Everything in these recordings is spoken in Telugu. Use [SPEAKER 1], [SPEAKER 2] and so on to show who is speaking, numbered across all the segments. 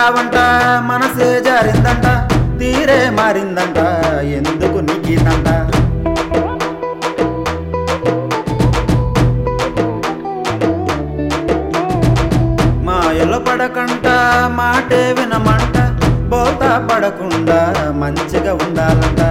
[SPEAKER 1] పడ్డావంట మనసే జారిందంట తీరే మారిందంట ఎందుకు నీకిదంట మాయలో పడకంట మాటే వినమంట బోతా పడకుండా మంచిగా ఉండాలంట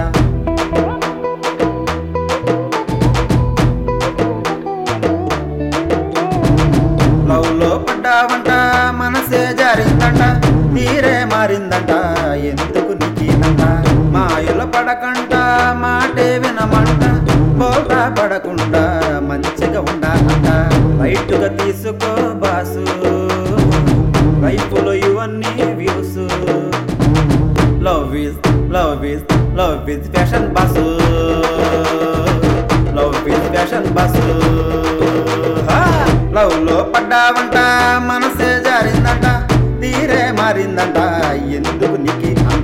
[SPEAKER 1] లవ్ లో పడ్డావంట మనసే జారిందంట తీరే మారిందంట ఎందుకు నీకిదంట మాయలో పడకంట మాటే వినమంట బోతా పడకుండా మంచిగా ఉండాలంట రైటుగా తీసుకో బాసు లైఫ్లో ఇవన్నీ views love is love is love is fashion boss love is fashion boss love లో పడ్డావంట మనసే జారిందంట తీరే మారిందంట ఎందుకు నీకి అంట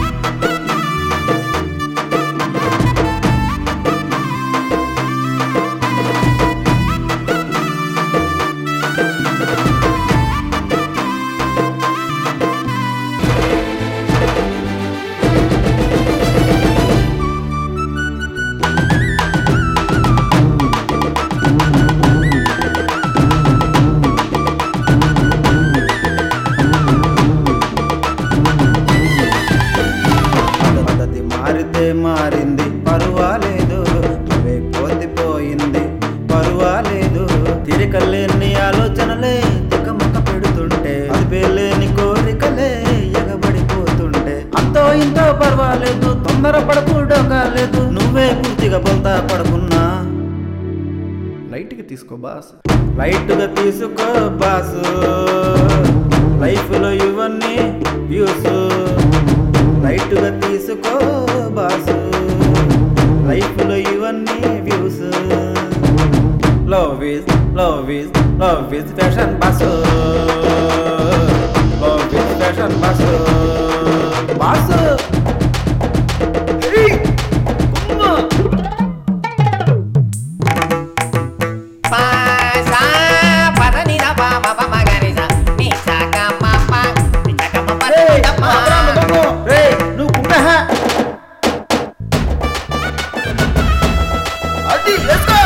[SPEAKER 1] పద్ధతి మారితే మారింది పర్వాలేదు అవే పోతి పోయింది పర్వాలేదు తిరకలేని ఆలోచనలే తికమక పెడుతుంటే అదిపే లేని కోరికలే ఎగబడిపోతుంటే అంతో ఇంతో పర్వాలేదు తొందర పడకూడో కాలేదు నువ్వే పూర్తిగా బొల్తా పడకున్నా లైట్గా తీసుకో బాస్ లైట్గా తీసుకో బాసు లైఫ్లో ఇవన్నీ వ్యూస్ లైట్గా తీసుకో బాసు లైఫ్లో ఇవన్నీ views love is love is love is fashion boss love is fashion boss boss ఏయ్! అమ్మా!
[SPEAKER 2] Pasa, pasa ni da pa pa pa ma ga ni sa, ni sa ga ma pa, ni sa ga ma pa
[SPEAKER 1] రేయ్,
[SPEAKER 2] da pa.
[SPEAKER 1] ఆపరా మగను. రేయ్, నువ్వు కుమ్మేహ. అది వేసుకో.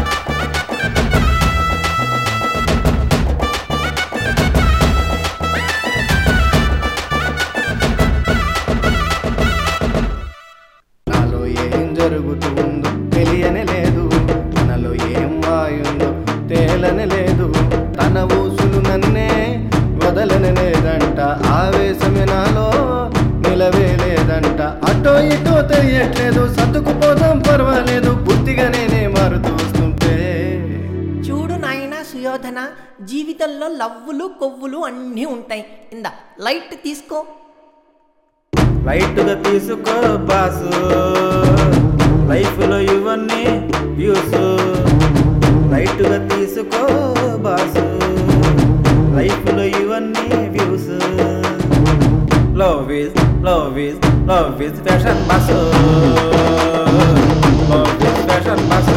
[SPEAKER 3] నాలో ఏం జరుగుతుందో తెలియనే లేదు తనలో ఏం వాయుందో తేలని లేదు తన ఊసులు నన్నే వదలని లేదంట ఆవేశమే నాలో నిలవే లేదంట అటో ఇటో తెలియట్లేదు సర్దుకుపోదాం పర్వాలేదు పూర్తిగా నేనే మారుతూ వస్తుంటే
[SPEAKER 2] చూడు నాయనా సుయోధన జీవితంలో లవ్వులు కొవ్వులు అన్నీ ఉంటాయి ఇందా లైట్ తీసుకో
[SPEAKER 1] లైట్గా తీసుకో బాసు లైఫ్లో ఇవన్నీ వ్యూస్ లైట్గా తీసుకో బాసు లైఫ్లో ఇవన్నీ views love is love is love is fashion boss love is fashion boss